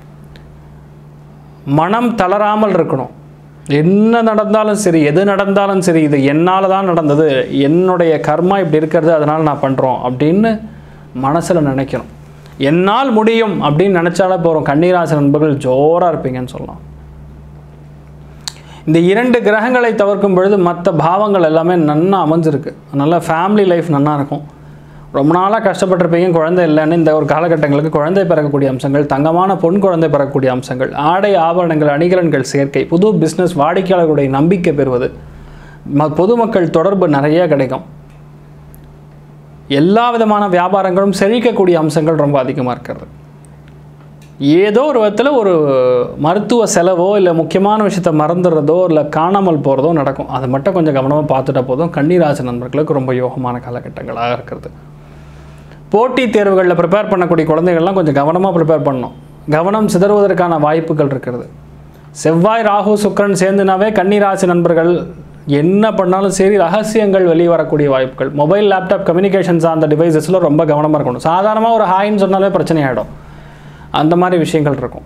மனம் தளராமல் இருக்கணும் என்ன நடந்தாலும் சரி எது நடந்தாலும் சரி இது என்னால் தான் நடந்தது என்னுடைய கர்மா இப்படி இருக்கிறது அதனால் நான் பண்ணுறோம் அப்படின்னு மனசில் நினைக்கணும் என்னால் முடியும் அப்படின்னு நினச்சாலே போகிறோம் கண்ணீராசி நண்பர்கள் ஜோராக இருப்பீங்கன்னு சொல்லலாம் இந்த இரண்டு கிரகங்களை தவிர்க்கும் பொழுது மற்ற பாவங்கள் எல்லாமே நன்னா அமைஞ்சிருக்கு அதனால் ஃபேமிலி லைஃப் நன்னா இருக்கும் ரொம்ப நாளாக கஷ்டப்பட்டிருப்பீங்க குழந்தை இல்லைன்னு இந்த ஒரு காலகட்டங்களுக்கு குழந்தை பிறக்கக்கூடிய அம்சங்கள் தங்கமான பொன் குழந்தை பிறக்கக்கூடிய அம்சங்கள் ஆடை ஆபரணங்கள் அணிகலன்கள் சேர்க்கை புது பிஸ்னஸ் வாடிக்கையாளர்களுடைய நம்பிக்கை பெறுவது ம பொதுமக்கள் தொடர்பு நிறைய கிடைக்கும் எல்லா விதமான வியாபாரங்களும் செழிக்கக்கூடிய அம்சங்கள் ரொம்ப அதிகமாக இருக்கிறது ஏதோ ஒரு விதத்தில் ஒரு மருத்துவ செலவோ இல்லை முக்கியமான விஷயத்தை மறந்துடுறதோ இல்லை காணாமல் போகிறதோ நடக்கும் அதை மட்டும் கொஞ்சம் கவனமாக பார்த்துட்டா போதும் கன்னிராசி நண்பர்களுக்கு ரொம்ப யோகமான காலகட்டங்களாக இருக்கிறது போட்டித் தேர்வுகளில் ப்ரிப்பேர் பண்ணக்கூடிய குழந்தைகள்லாம் கொஞ்சம் கவனமாக ப்ரிப்பேர் பண்ணணும் கவனம் சிதறுவதற்கான வாய்ப்புகள் இருக்கிறது செவ்வாய் ராகு சுக்கிரன் சேர்ந்துனாவே கன்னிராசி நண்பர்கள் என்ன பண்ணாலும் சரி ரகசியங்கள் வெளியே வரக்கூடிய வாய்ப்புகள் மொபைல் லேப்டாப் கம்யூனிகேஷன் சார்ந்த டிவைசஸில் ரொம்ப கவனமாக இருக்கணும் சாதாரணமாக ஒரு ஹாய்ன்னு சொன்னாலே பிரச்சனை ஆகிடும் அந்த மாதிரி விஷயங்கள் இருக்கும்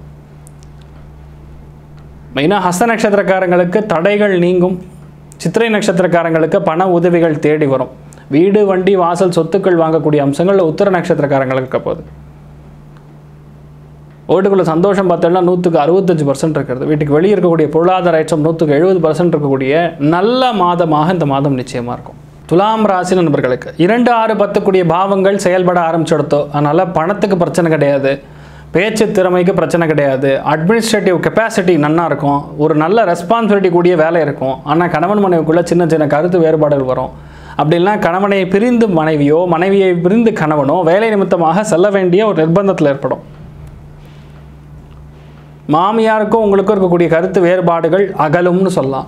மெயினாக ஹஸ்த நட்சத்திரக்காரங்களுக்கு தடைகள் நீங்கும் சித்திரை நட்சத்திரக்காரங்களுக்கு பண உதவிகள் தேடி வரும் வீடு வண்டி வாசல் சொத்துக்கள் வாங்கக்கூடிய அம்சங்கள் உத்தர நட்சத்திரக்காரங்களுக்கு இருக்க போகுது ஓட்டுக்குள்ள சந்தோஷம் பார்த்தோம்னா நூற்றுக்கு அறுபத்தஞ்சு பர்சன்ட் இருக்கிறது வீட்டுக்கு வெளியே இருக்கக்கூடிய பொருளாதார ஏற்றம் நூற்றுக்கு எழுபது பர்சன்ட் இருக்கக்கூடிய நல்ல மாதமாக இந்த மாதம் நிச்சயமாக இருக்கும் துலாம் ராசி நண்பர்களுக்கு இரண்டு ஆறு பத்துக்கூடிய பாவங்கள் செயல்பட ஆரம்பிச்சிடுத்தோ அதனால் பணத்துக்கு பிரச்சனை கிடையாது பேச்சு திறமைக்கு பிரச்சனை கிடையாது அட்மினிஸ்ட்ரேட்டிவ் கெப்பாசிட்டி நன்னா இருக்கும் ஒரு நல்ல ரெஸ்பான்சிபிலிட்டி கூடிய வேலை இருக்கும் ஆனால் கணவன் மனைவிக்குள்ளே சின்ன சின்ன கருத்து வேறுபாடுகள் வரும் அப்படின்னா கணவனை பிரிந்து மனைவியோ மனைவியை பிரிந்து கணவனோ வேலை நிமித்தமாக செல்ல வேண்டிய ஒரு நிர்பந்தத்தில் ஏற்படும் மாமியாருக்கும் உங்களுக்கும் இருக்கக்கூடிய கருத்து வேறுபாடுகள் அகலும்னு சொல்லலாம்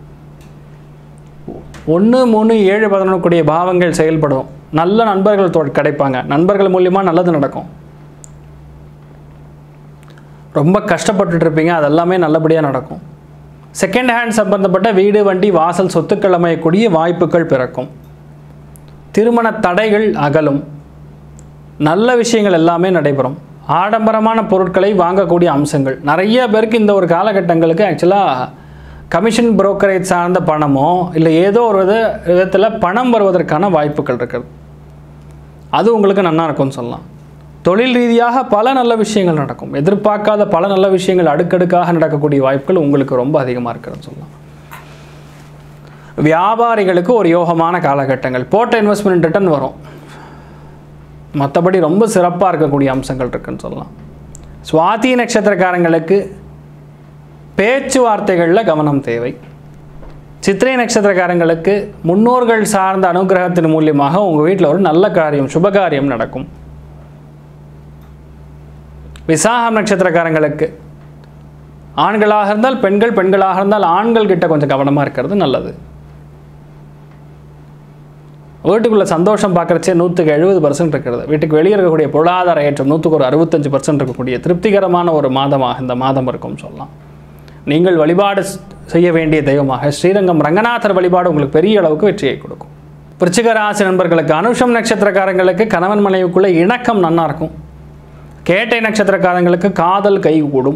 ஒன்று மூணு ஏழு பதினொன்று கூடிய பாவங்கள் செயல்படும் நல்ல நண்பர்கள் தொ- கிடைப்பாங்க நண்பர்கள் மூலியமாக நல்லது நடக்கும் ரொம்ப கஷ்டப்பட்டுட்டு இருப்பீங்க அதெல்லாமே நல்லபடியாக நடக்கும் செகண்ட் ஹேண்ட் சம்பந்தப்பட்ட வீடு வண்டி வாசல் சொத்துக்கள் அமையக்கூடிய வாய்ப்புகள் பிறக்கும் திருமண தடைகள் அகலும் நல்ல விஷயங்கள் எல்லாமே நடைபெறும் ஆடம்பரமான பொருட்களை வாங்கக்கூடிய அம்சங்கள் நிறைய பேருக்கு இந்த ஒரு காலகட்டங்களுக்கு ஆக்சுவலாக கமிஷன் புரோக்கரேஜ் சார்ந்த பணமோ இல்லை ஏதோ ஒரு வித விதத்தில் பணம் வருவதற்கான வாய்ப்புகள் இருக்குது அது உங்களுக்கு நன்னா இருக்கும்னு சொல்லலாம் தொழில் ரீதியாக பல நல்ல விஷயங்கள் நடக்கும் எதிர்பார்க்காத பல நல்ல விஷயங்கள் அடுக்கடுக்காக நடக்கக்கூடிய வாய்ப்புகள் உங்களுக்கு ரொம்ப அதிகமாக இருக்கிறதுன்னு சொல்லலாம் வியாபாரிகளுக்கு ஒரு யோகமான காலகட்டங்கள் போட்ட இன்வெஸ்ட்மெண்ட் ரிட்டர்ன் வரும் மற்றபடி ரொம்ப சிறப்பாக இருக்கக்கூடிய அம்சங்கள் இருக்குன்னு சொல்லலாம் சுவாதி நட்சத்திரக்காரங்களுக்கு பேச்சுவார்த்தைகளில் கவனம் தேவை சித்திரை நட்சத்திரக்காரங்களுக்கு முன்னோர்கள் சார்ந்த அனுகிரகத்தின் மூலியமாக உங்கள் வீட்டில் ஒரு நல்ல காரியம் சுபகாரியம் நடக்கும் விசாகம் நட்சத்திரக்காரங்களுக்கு ஆண்களாக இருந்தால் பெண்கள் பெண்களாக இருந்தால் ஆண்கள் கிட்ட கொஞ்சம் கவனமாக இருக்கிறது நல்லது வீட்டுக்குள்ள சந்தோஷம் பார்க்குறச்சே நூற்றுக்கு எழுபது பர்சன்ட் இருக்கிறது வீட்டுக்கு வெளியே இருக்கக்கூடிய பொருளாதார ஏற்றம் நூற்றுக்கு ஒரு அறுபத்தஞ்சு பர்சன்ட் இருக்கக்கூடிய திருப்திகரமான ஒரு மாதமாக இந்த மாதம் இருக்கும் சொல்லலாம் நீங்கள் வழிபாடு ஸ்- செய்ய வேண்டிய தெய்வமாக ஸ்ரீரங்கம் ரங்கநாதர் வழிபாடு உங்களுக்கு பெரிய அளவுக்கு வெற்றியை கொடுக்கும் விருச்சிக ராசி நண்பர்களுக்கு அனுஷம் நட்சத்திரக்காரங்களுக்கு கணவன் மனைவிக்குள்ள இணக்கம் நன்னா இருக்கும் கேட்டை நட்சத்திரக்காரங்களுக்கு காதல் கைகூடும்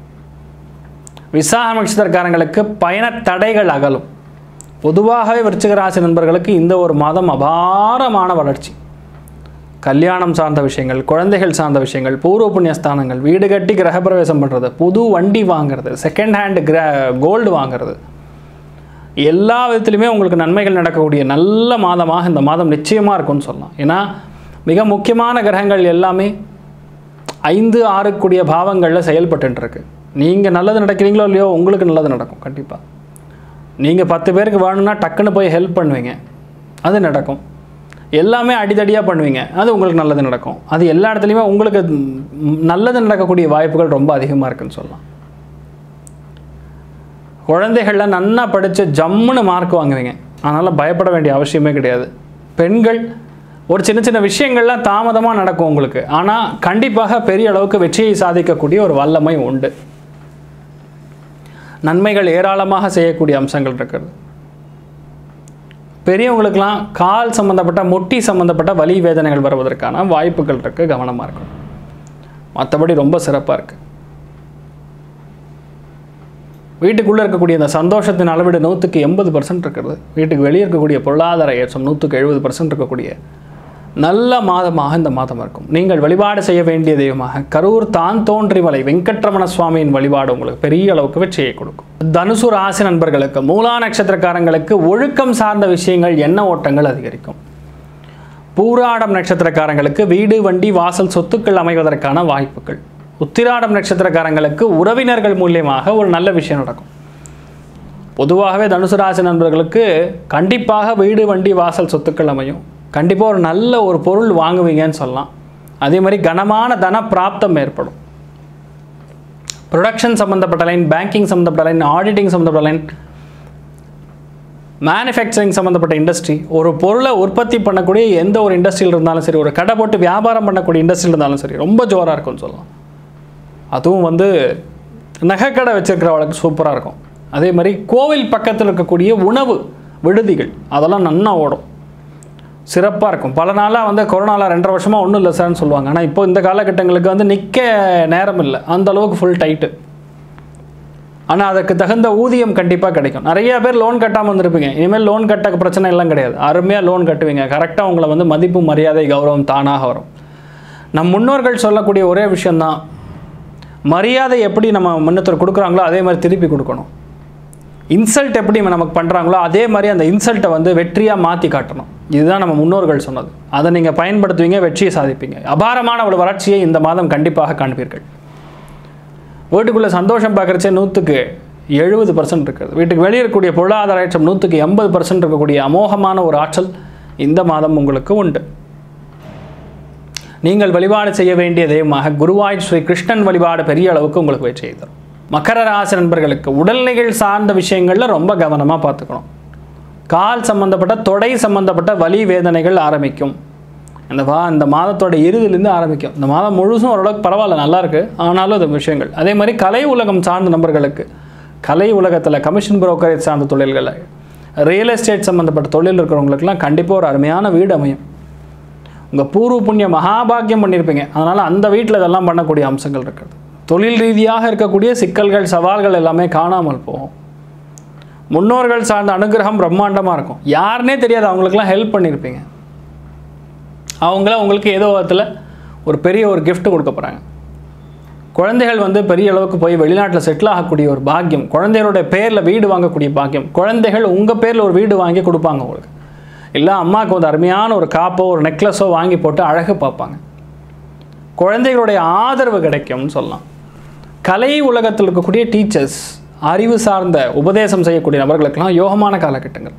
விசாக நட்சத்திரக்காரங்களுக்கு பயண தடைகள் அகலும் பொதுவாகவே விருச்சிக ராசி நண்பர்களுக்கு இந்த ஒரு மாதம் அபாரமான வளர்ச்சி கல்யாணம் சார்ந்த விஷயங்கள் குழந்தைகள் சார்ந்த விஷயங்கள் பூர்வ புண்ணிய ஸ்தானங்கள் வீடு கட்டி கிரகப்பிரவேசம் பண்ணுறது புது வண்டி வாங்குறது செகண்ட் ஹேண்டு கிர கோல்டு வாங்குறது எல்லா விதத்துலையுமே உங்களுக்கு நன்மைகள் நடக்கக்கூடிய நல்ல மாதமாக இந்த மாதம் நிச்சயமாக இருக்கும்னு சொல்லலாம் ஏன்னா மிக முக்கியமான கிரகங்கள் எல்லாமே ஐந்து ஆறுக்கூடிய பாவங்களில் செயல்பட்டு இருக்கு நீங்கள் நல்லது நடக்கிறீங்களோ இல்லையோ உங்களுக்கு நல்லது நடக்கும் கண்டிப்பாக நீங்கள் பத்து பேருக்கு வேணும்னா டக்குன்னு போய் ஹெல்ப் பண்ணுவீங்க அது நடக்கும் எல்லாமே அடிதடியாக பண்ணுவீங்க அது உங்களுக்கு நல்லது நடக்கும் அது எல்லா இடத்துலையுமே உங்களுக்கு ம், நல்லது நடக்கக்கூடிய வாய்ப்புகள் ரொம்ப அதிகமாக இருக்குன்னு சொல்லலாம் குழந்தைகள்லாம் நன்னா படித்து ஜம்முன்னு மார்க் வாங்குவீங்க அதனால் பயப்பட வேண்டிய அவசியமே கிடையாது பெண்கள் ஒரு சின்ன சின்ன விஷயங்கள்லாம் தாமதமாக நடக்கும் உங்களுக்கு ஆனால் கண்டிப்பாக பெரிய அளவுக்கு வெற்றியை சாதிக்கக்கூடிய ஒரு வல்லமை உண்டு நன்மைகள் ஏராளமாக செய்யக்கூடிய அம்சங்கள் இருக்கிறது பெரியவங்களுக்கெல்லாம் கால் சம்மந்தப்பட்ட முட்டி சம்மந்தப்பட்ட வலி வேதனைகள் வருவதற்கான வாய்ப்புகள் இருக்குது கவனமாக இருக்கும் மற்றபடி ரொம்ப சிறப்பாக இருக்குது வீட்டுக்குள்ளே இருக்கக்கூடிய இந்த சந்தோஷத்தின் அளவீடு நூற்றுக்கு எண்பது பர்சன்ட் இருக்கிறது வீட்டுக்கு வெளியே இருக்கக்கூடிய பொருளாதார ஏற்றம் நூற்றுக்கு எழுபது பர்சன்ட் இருக்கக்கூடிய நல்ல மாதமாக இந்த மாதம் இருக்கும் நீங்கள் வழிபாடு செய்ய வேண்டிய தெய்வமாக கரூர் தான் தோன்றி மலை வெங்கட்ரமண சுவாமியின் வழிபாடு உங்களுக்கு பெரிய அளவுக்கு வெற்றியை கொடுக்கும் தனுசு ராசி நண்பர்களுக்கு மூலா நட்சத்திரக்காரங்களுக்கு ஒழுக்கம் சார்ந்த விஷயங்கள் எண்ண ஓட்டங்கள் அதிகரிக்கும் பூராடம் நட்சத்திரக்காரங்களுக்கு வீடு வண்டி வாசல் சொத்துக்கள் அமைவதற்கான வாய்ப்புகள் உத்திராடம் நட்சத்திரக்காரங்களுக்கு உறவினர்கள் மூலியமாக ஒரு நல்ல விஷயம் நடக்கும் பொதுவாகவே தனுசு ராசி நண்பர்களுக்கு கண்டிப்பாக வீடு வண்டி வாசல் சொத்துக்கள் அமையும் கண்டிப்பாக ஒரு நல்ல ஒரு பொருள் வாங்குவீங்கன்னு சொல்லலாம் அதே மாதிரி கனமான தன பிராப்தம் ஏற்படும் ப்ரொடக்ஷன் சம்மந்தப்பட்ட லைன் பேங்கிங் சம்மந்தப்பட்ட லைன் ஆடிட்டிங் சம்மந்தப்பட்ட லைன் மேனுஃபேக்சரிங் சம்மந்தப்பட்ட இண்டஸ்ட்ரி ஒரு பொருளை உற்பத்தி பண்ணக்கூடிய எந்த ஒரு இண்டஸ்ட்ரியில் இருந்தாலும் சரி ஒரு கடை போட்டு வியாபாரம் பண்ணக்கூடிய இண்டஸ்ட்ரியில் இருந்தாலும் சரி ரொம்ப ஜோராக இருக்கும்னு சொல்லலாம் அதுவும் வந்து நகைக்கடை வச்சிருக்கிறவளுக்கு சூப்பராக இருக்கும் அதே மாதிரி கோவில் பக்கத்தில் இருக்கக்கூடிய உணவு விடுதிகள் அதெல்லாம் நன்னா ஓடும் சிறப்பாக இருக்கும் பல நாளாக வந்து கொரோனாவில் ரெண்டரை வருஷமாக ஒன்றும் இல்லை சார்னு சொல்லுவாங்க ஆனால் இப்போ இந்த காலகட்டங்களுக்கு வந்து நிற்க நேரம் இல்லை அந்த அளவுக்கு ஃபுல் டைட்டு ஆனால் அதற்கு தகுந்த ஊதியம் கண்டிப்பாக கிடைக்கும் நிறைய பேர் லோன் கட்டாமல் வந்திருப்பீங்க இனிமேல் லோன் கட்ட பிரச்சனை எல்லாம் கிடையாது அருமையாக லோன் கட்டுவீங்க கரெக்டாக உங்களை வந்து மதிப்பு மரியாதை கௌரவம் தானாக வரும் நம் முன்னோர்கள் சொல்லக்கூடிய ஒரே விஷயந்தான் மரியாதை எப்படி நம்ம முன்னத்தர் கொடுக்குறாங்களோ அதே மாதிரி திருப்பி கொடுக்கணும் இன்சல்ட் எப்படி நமக்கு பண்ணுறாங்களோ அதே மாதிரி அந்த இன்சல்ட்டை வந்து வெற்றியாக மாற்றி காட்டணும் இதுதான் நம்ம முன்னோர்கள் சொன்னது அதை நீங்கள் பயன்படுத்துவீங்க வெற்றியை சாதிப்பீங்க அபாரமான ஒரு வளர்ச்சியை இந்த மாதம் கண்டிப்பாக காண்பீர்கள் வீட்டுக்குள்ளே சந்தோஷம் பார்க்குறச்சே நூற்றுக்கு எழுபது பர்சன்ட் இருக்குது வீட்டுக்கு வெளியே இருக்கக்கூடிய பொருளாதார ஏற்றம் நூற்றுக்கு எண்பது பர்சன்ட் இருக்கக்கூடிய அமோகமான ஒரு ஆற்றல் இந்த மாதம் உங்களுக்கு உண்டு நீங்கள் வழிபாடு செய்ய வேண்டிய தெய்வமாக குருவாய் ஸ்ரீ கிருஷ்ணன் வழிபாடு பெரிய அளவுக்கு உங்களுக்கு வெற்றியை தரும் மகர ராசி நண்பர்களுக்கு உடல்நிலைகள் சார்ந்த விஷயங்களில் ரொம்ப கவனமாக பார்த்துக்கணும் கால் சம்பந்தப்பட்ட தொடை சம்பந்தப்பட்ட வலி வேதனைகள் ஆரம்பிக்கும் இந்த வா இந்த மாதத்தோட இறுதியிலேருந்து ஆரம்பிக்கும் இந்த மாதம் முழுசும் ஓரளவுக்கு பரவாயில்ல நல்லா இருக்கு ஆனாலும் அது விஷயங்கள் அதே மாதிரி கலை உலகம் சார்ந்த நபர்களுக்கு கலை உலகத்தில் கமிஷன் புரோக்கரேஜ் சார்ந்த தொழில்கள் ரியல் எஸ்டேட் சம்மந்தப்பட்ட தொழில் இருக்கிறவங்களுக்குலாம் கண்டிப்பாக ஒரு அருமையான வீடு அமையும் உங்கள் பூர்வ புண்ணிய மகாபாக்கியம் பண்ணியிருப்பீங்க அதனால் அந்த வீட்டில் இதெல்லாம் பண்ணக்கூடிய அம்சங்கள் இருக்குது தொழில் ரீதியாக இருக்கக்கூடிய சிக்கல்கள் சவால்கள் எல்லாமே காணாமல் போகும் முன்னோர்கள் சார்ந்த அனுகிரகம் பிரம்மாண்டமாக இருக்கும் யாருனே தெரியாது அவங்களுக்குலாம் ஹெல்ப் பண்ணியிருப்பீங்க அவங்கள உங்களுக்கு ஏதோ விதத்தில் ஒரு பெரிய ஒரு gift கொடுக்க போகிறாங்க குழந்தைகள் வந்து பெரிய அளவுக்கு போய் வெளிநாட்டில் செட்டில் ஆகக்கூடிய ஒரு பாக்கியம் குழந்தைகளுடைய பேரில் வீடு வாங்கக்கூடிய பாக்கியம் குழந்தைகள் உங்கள் பேரில் ஒரு வீடு வாங்கி கொடுப்பாங்க உங்களுக்கு இல்லை அம்மாவுக்கு வந்து அருமையான ஒரு காப்போ ஒரு நெக்லஸோ வாங்கி போட்டு அழகு பார்ப்பாங்க குழந்தைகளுடைய ஆதரவு கிடைக்கும்னு சொல்லலாம் கலை உலகத்தில் இருக்கக்கூடிய டீச்சர்ஸ் அறிவு சார்ந்த உபதேசம் செய்யக்கூடிய நபர்களுக்கெல்லாம் யோகமான காலகட்டங்கள்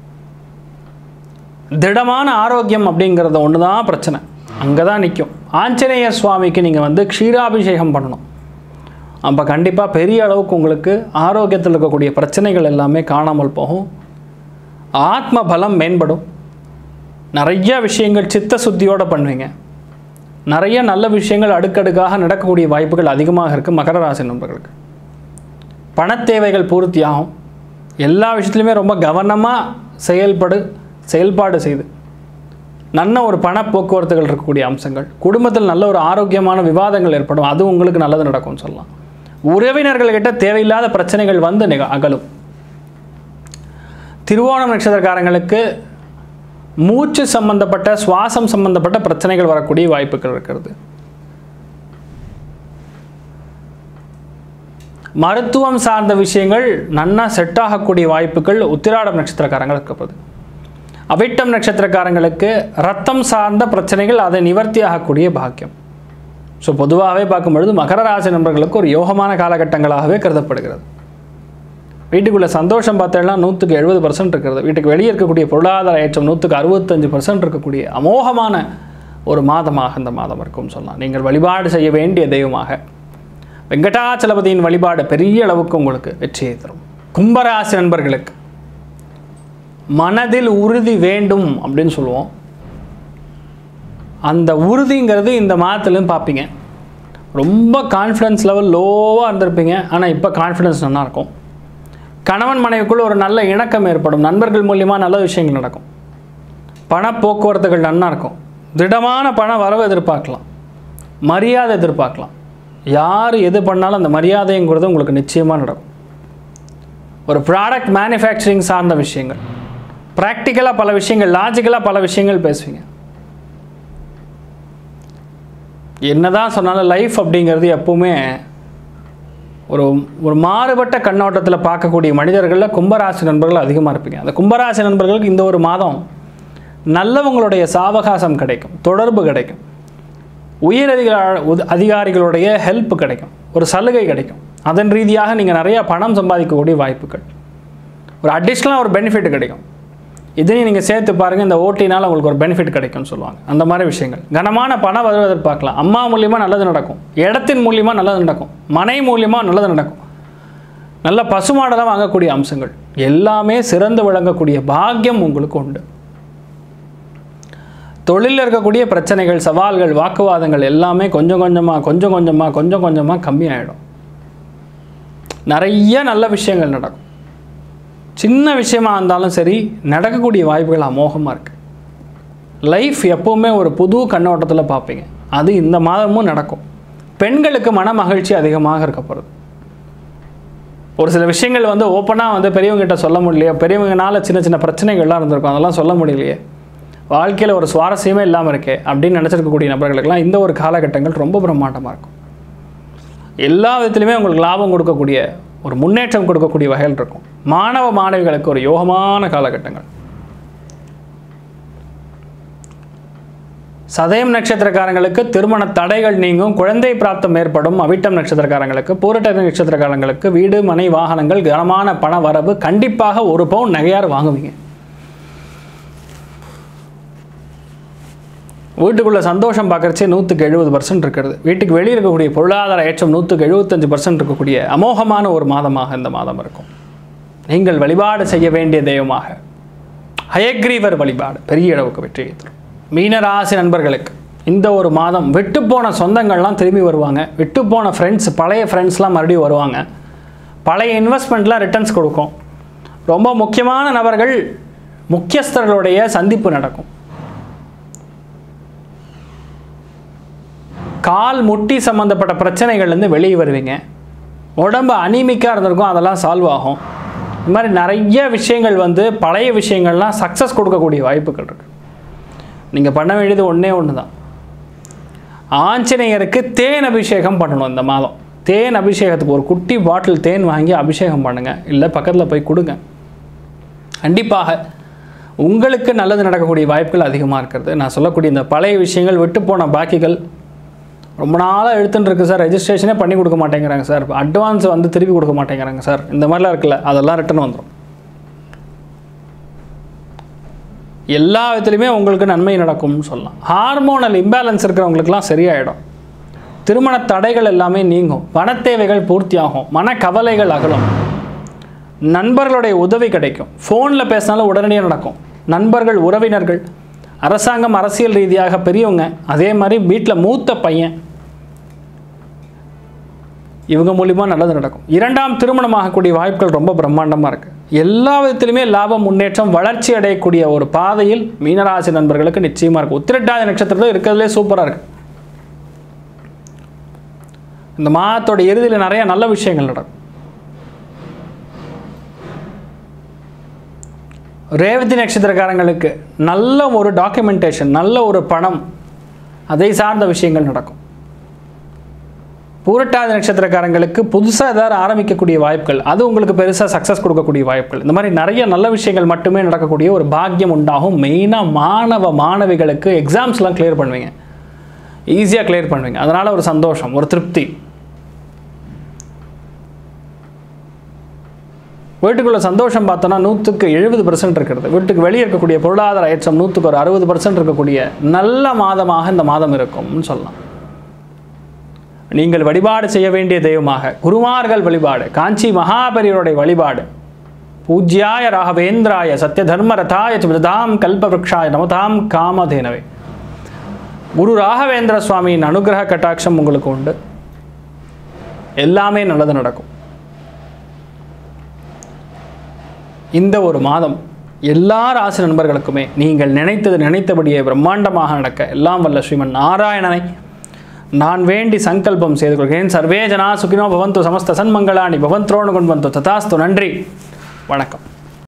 திடமான ஆரோக்கியம் அப்படிங்கிறது ஒன்று தான் பிரச்சனை அங்கே தான் நிற்கும் ஆஞ்சநேயர் சுவாமிக்கு நீங்கள் வந்து க்ஷீராபிஷேகம் பண்ணணும் அப்போ கண்டிப்பாக பெரிய அளவுக்கு உங்களுக்கு ஆரோக்கியத்தில் இருக்கக்கூடிய பிரச்சனைகள் எல்லாமே காணாமல் போகும் ஆத்ம பலம் மேம்படும் நிறைய விஷயங்கள் சித்த சுத்தியோடு பண்ணுவீங்க நிறைய நல்ல விஷயங்கள் அடுக்கடுக்காக நடக்கக்கூடிய வாய்ப்புகள் அதிகமாக இருக்குது மகர ராசி நண்பர்களுக்கு பணத்தேவைகள் பூர்த்தியாகும் எல்லா விஷயத்துலையுமே ரொம்ப கவனமாக செயல்படு செயல்பாடு செய்து நல்ல ஒரு பண போக்குவரத்துகள் இருக்கக்கூடிய அம்சங்கள் குடும்பத்தில் நல்ல ஒரு ஆரோக்கியமான விவாதங்கள் ஏற்படும் அது உங்களுக்கு நல்லது நடக்கும்னு சொல்லலாம் உறவினர்கள்கிட்ட தேவையில்லாத பிரச்சனைகள் வந்து நிக அகலும் திருவோணம் நட்சத்திரக்காரங்களுக்கு மூச்சு சம்பந்தப்பட்ட சுவாசம் சம்பந்தப்பட்ட பிரச்சனைகள் வரக்கூடிய வாய்ப்புகள் இருக்கிறது மருத்துவம் சார்ந்த விஷயங்கள் நன்னா செட் ஆகக்கூடிய வாய்ப்புகள் உத்திராடம் நட்சத்திரக்காரங்கள் இருக்கப்படுது அவிட்டம் நட்சத்திரக்காரங்களுக்கு ரத்தம் சார்ந்த பிரச்சனைகள் அதை நிவர்த்தி ஆகக்கூடிய பாக்கியம் ஸோ பொதுவாகவே பார்க்கும்பொழுது மகர ராசி நண்பர்களுக்கு ஒரு யோகமான காலகட்டங்களாகவே கருதப்படுகிறது வீட்டுக்குள்ள சந்தோஷம் பார்த்தேன்னா நூற்றுக்கு எழுபது பர்சன்ட் இருக்கிறது வீட்டுக்கு வெளியே இருக்கக்கூடிய பொருளாதார ஏற்றம் நூற்றுக்கு அறுபத்தஞ்சு பர்சன்ட் இருக்கக்கூடிய அமோகமான ஒரு மாதமாக இந்த மாதம் இருக்கும் சொல்லலாம் நீங்கள் வழிபாடு செய்ய வேண்டிய தெய்வமாக வெங்கடாச்சலபதியின் வழிபாடு பெரிய அளவுக்கு உங்களுக்கு வெற்றியை தரும் கும்பராசி நண்பர்களுக்கு மனதில் உறுதி வேண்டும் அப்படின்னு சொல்லுவோம் அந்த உறுதிங்கிறது இந்த மாதத்துலையும் பார்ப்பீங்க ரொம்ப கான்ஃபிடன்ஸ் லெவல் லோவாக இருந்திருப்பீங்க ஆனால் இப்போ கான்ஃபிடன்ஸ் நல்லா இருக்கும் கணவன் மனைவிக்குள்ள ஒரு நல்ல இணக்கம் ஏற்படும் நண்பர்கள் மூலியமாக நல்ல விஷயங்கள் நடக்கும் பண போக்குவரத்துகள் நல்லா இருக்கும் திடமான பண வரவு எதிர்பார்க்கலாம் மரியாதை எதிர்பார்க்கலாம் யார் எது பண்ணாலும் அந்த மரியாதைங்கிறது உங்களுக்கு நிச்சயமாக நடக்கும் ஒரு ப்ராடக்ட் மேனுஃபேக்சரிங் சார்ந்த விஷயங்கள் ப்ராக்டிக்கலாக பல விஷயங்கள் லாஜிக்கலாக பல விஷயங்கள் பேசுவீங்க என்னதான் சொன்னாலும் லைஃப் அப்படிங்கிறது எப்பவுமே ஒரு ஒரு மாறுபட்ட கண்ணோட்டத்தில் பார்க்கக்கூடிய மனிதர்களில் கும்பராசி நண்பர்கள் அதிகமாக இருப்பீங்க அந்த கும்பராசி நண்பர்களுக்கு இந்த ஒரு மாதம் நல்லவங்களுடைய சாவகாசம் கிடைக்கும் தொடர்பு கிடைக்கும் உயர் அதிகார உத- அதிகாரிகளுடைய ஹெல்ப் கிடைக்கும் ஒரு சலுகை கிடைக்கும் அதன் ரீதியாக நீங்கள் நிறையா பணம் சம்பாதிக்கக்கூடிய வாய்ப்புகள் ஒரு அடிஷ்னலாக ஒரு பெனிஃபிட் கிடைக்கும் இதையும் நீங்கள் சேர்த்து பாருங்கள் இந்த ஓட்டினால் உங்களுக்கு ஒரு பெனிஃபிட் கிடைக்கும்னு சொல்லுவாங்க அந்த மாதிரி விஷயங்கள் கனமான பணம் வருவதை எதிர்பார்க்கலாம் அம்மா மூலியமாக நல்லது நடக்கும் இடத்தின் மூலியமாக நல்லது நடக்கும் மனை மூலியமாக நல்லது நடக்கும் நல்ல பசுமாடெல்லாம் வாங்கக்கூடிய அம்சங்கள் எல்லாமே சிறந்து விளங்கக்கூடிய பாக்கியம் உங்களுக்கு உண்டு தொழிலில் இருக்கக்கூடிய பிரச்சனைகள் சவால்கள் வாக்குவாதங்கள் எல்லாமே கொஞ்சம் கொஞ்சமாக கொஞ்சம் கொஞ்சமாக கொஞ்சம் கொஞ்சமாக கம்மியாயிடும் நிறைய நல்ல விஷயங்கள் நடக்கும் சின்ன விஷயமா இருந்தாலும் சரி நடக்கக்கூடிய வாய்ப்புகள் அமோகமாக இருக்குது லைஃப் எப்போவுமே ஒரு புது கண்ணோட்டத்தில் பார்ப்பீங்க அது இந்த மாதமும் நடக்கும் பெண்களுக்கு மன மகிழ்ச்சி அதிகமாக இருக்கப்படுது ஒரு சில விஷயங்கள் வந்து ஓப்பனாக வந்து பெரியவங்ககிட்ட சொல்ல முடியலையே பெரியவங்கனால சின்ன சின்ன பிரச்சனைகள்லாம் இருந்திருக்கும் அதெல்லாம் சொல்ல முடியலையே வாழ்க்கையில் ஒரு சுவாரஸ்யமே இல்லாமல் இருக்கே அப்படின்னு நினச்சிருக்கக்கூடிய நபர்களுக்கெல்லாம் இந்த ஒரு காலகட்டங்கள் ரொம்ப பிரம்மாண்டமாக இருக்கும் எல்லா விதத்துலையுமே உங்களுக்கு லாபம் கொடுக்கக்கூடிய ஒரு முன்னேற்றம் கொடுக்கக்கூடிய வகையில் இருக்கும் மாணவ மாணவிகளுக்கு ஒரு யோகமான காலகட்டங்கள் சதயம் நட்சத்திரக்காரங்களுக்கு திருமண தடைகள் நீங்கும் குழந்தை பிராப்தம் ஏற்படும் அவிட்டம் நட்சத்திரக்காரங்களுக்கு பூரட்ட நட்சத்திரக்காரங்களுக்கு வீடு மனை வாகனங்கள் கனமான பண வரவு கண்டிப்பாக ஒரு பவுன் நகையார் வாங்குவீங்க வீட்டுக்குள்ள சந்தோஷம் பார்க்குறச்சே நூற்றுக்கு எழுபது பர்சன்ட் இருக்கிறது வீட்டுக்கு வெளியே இருக்கக்கூடிய பொருளாதார ஏற்றம் நூற்றுக்கு எழுபத்தஞ்சு பர்சன்ட் இருக்கக்கூடிய அமோகமான ஒரு மாதமாக இந்த மாதம் இருக்கும் நீங்கள் வழிபாடு செய்ய வேண்டிய தெய்வமாக ஹயக்ரீவர் வழிபாடு பெரிய அளவுக்கு வெற்றியை தரும் மீனராசி நண்பர்களுக்கு இந்த ஒரு மாதம் விட்டுப்போன சொந்தங்கள்லாம் திரும்பி வருவாங்க விட்டுப்போன ஃப்ரெண்ட்ஸ் பழைய ஃப்ரெண்ட்ஸ்லாம் மறுபடியும் வருவாங்க பழைய இன்வெஸ்ட்மெண்ட்லாம் ரிட்டர்ன்ஸ் கொடுக்கும் ரொம்ப முக்கியமான நபர்கள் முக்கியஸ்தர்களுடைய சந்திப்பு நடக்கும் கால் முட்டி சம்மந்தப்பட்ட பிரச்சனைகள்லேருந்து வெளியே வருவீங்க உடம்பு அனிமிக்காக இருந்திருக்கும் அதெல்லாம் சால்வ் ஆகும் இது மாதிரி நிறைய விஷயங்கள் வந்து பழைய விஷயங்கள்லாம் சக்ஸஸ் கொடுக்கக்கூடிய வாய்ப்புகள் இருக்குது நீங்கள் பண்ண வேண்டியது ஒன்றே ஒன்று தான் ஆஞ்சநேயருக்கு தேன் அபிஷேகம் பண்ணணும் இந்த மாதம் தேன் அபிஷேகத்துக்கு ஒரு குட்டி பாட்டில் தேன் வாங்கி அபிஷேகம் பண்ணுங்கள் இல்லை பக்கத்தில் போய் கொடுங்க கண்டிப்பாக உங்களுக்கு நல்லது நடக்கக்கூடிய வாய்ப்புகள் அதிகமாக இருக்கிறது நான் சொல்லக்கூடிய இந்த பழைய விஷயங்கள் விட்டு போன பாக்கிகள் ரொம்ப நாளாக எடுத்துன்னு இருக்கு சார் ரெஜிஸ்ட்ரேஷனே பண்ணி கொடுக்க மாட்டேங்கிறாங்க சார் அட்வான்ஸ் வந்து திருப்பி கொடுக்க மாட்டேங்கிறாங்க சார் இந்த மாதிரிலாம் இருக்குல்ல அதெல்லாம் ரிட்டர்ன் வந்துடும் எல்லா விதத்துலையுமே உங்களுக்கு நன்மை நடக்கும்னு சொல்லலாம் ஹார்மோனல் இம்பேலன்ஸ் இருக்கிறவங்களுக்குலாம் சரியாயிடும் திருமண தடைகள் எல்லாமே நீங்கும் பணத்தேவைகள் பூர்த்தியாகும் மனக்கவலைகள் அகலும் நண்பர்களுடைய உதவி கிடைக்கும் ஃபோனில் பேசினாலும் உடனடியாக நடக்கும் நண்பர்கள் உறவினர்கள் அரசாங்கம் அரசியல் ரீதியாக பெரியவங்க அதே மாதிரி வீட்டில் மூத்த பையன் இவங்க மூலிமா நல்லது நடக்கும் இரண்டாம் திருமணமாகக்கூடிய வாய்ப்புகள் ரொம்ப பிரம்மாண்டமாக இருக்குது எல்லா விதத்திலுமே லாபம் முன்னேற்றம் வளர்ச்சி அடையக்கூடிய ஒரு பாதையில் மீனராசி நண்பர்களுக்கு நிச்சயமாக இருக்கும் உத்திரட்டாதி நட்சத்திரத்தில் இருக்கிறதுலே சூப்பராக இருக்குது இந்த மாதத்தோட இறுதியில் நிறைய நல்ல விஷயங்கள் நடக்கும் ரேவதி நட்சத்திரக்காரங்களுக்கு நல்ல ஒரு டாக்குமெண்டேஷன் நல்ல ஒரு பணம் அதை சார்ந்த விஷயங்கள் நடக்கும் பூரட்டாதி நட்சத்திரக்காரங்களுக்கு புதுசாக ஏதாவது ஆரம்பிக்கக்கூடிய வாய்ப்புகள் அது உங்களுக்கு பெருசாக சக்ஸஸ் கொடுக்கக்கூடிய வாய்ப்புகள் இந்த மாதிரி நிறைய நல்ல விஷயங்கள் மட்டுமே நடக்கக்கூடிய ஒரு பாக்கியம் உண்டாகும் மெயினாக மாணவ மாணவிகளுக்கு எக்ஸாம்ஸ்லாம் கிளியர் பண்ணுவீங்க ஈஸியாக கிளியர் பண்ணுவீங்க அதனால் ஒரு சந்தோஷம் ஒரு திருப்தி வீட்டுக்குள்ள சந்தோஷம் பார்த்தோன்னா நூற்றுக்கு எழுபது பர்சன்ட் இருக்கிறது வீட்டுக்கு வெளியே இருக்கக்கூடிய பொருளாதார ஏற்றம் நூற்றுக்கு ஒரு அறுபது பர்சன்ட் இருக்கக்கூடிய நல்ல மாதமாக இந்த மாதம் இருக்கும்னு சொல்லலாம் நீங்கள் வழிபாடு செய்ய வேண்டிய தெய்வமாக குருமார்கள் வழிபாடு காஞ்சி மகாபெரியருடைய வழிபாடு பூஜ்யாய ராகவேந்திராய சத்ய தர்ம ரதாய சுதாம் கல்பவருஷாய நமதாம் காமதேனவே குரு ராகவேந்திர சுவாமியின் அனுகிரக கட்டாட்சம் உங்களுக்கு உண்டு எல்லாமே நல்லது நடக்கும் இந்த ஒரு மாதம் எல்லா ராசி நண்பர்களுக்குமே நீங்கள் நினைத்தது நினைத்தபடியே பிரம்மாண்டமாக நடக்க எல்லாம் வல்ல ஸ்ரீமன் நாராயணனை நான் வேண்டி சங்கல்பம் செய்து கொள்கிறேன் சர்வே ஜனா சுகினோ பவந்து சமஸ்த சன்மங்களாணி பவந்த்ரோணு கொண்டு வந்து ததாஸ்து நன்றி வணக்கம்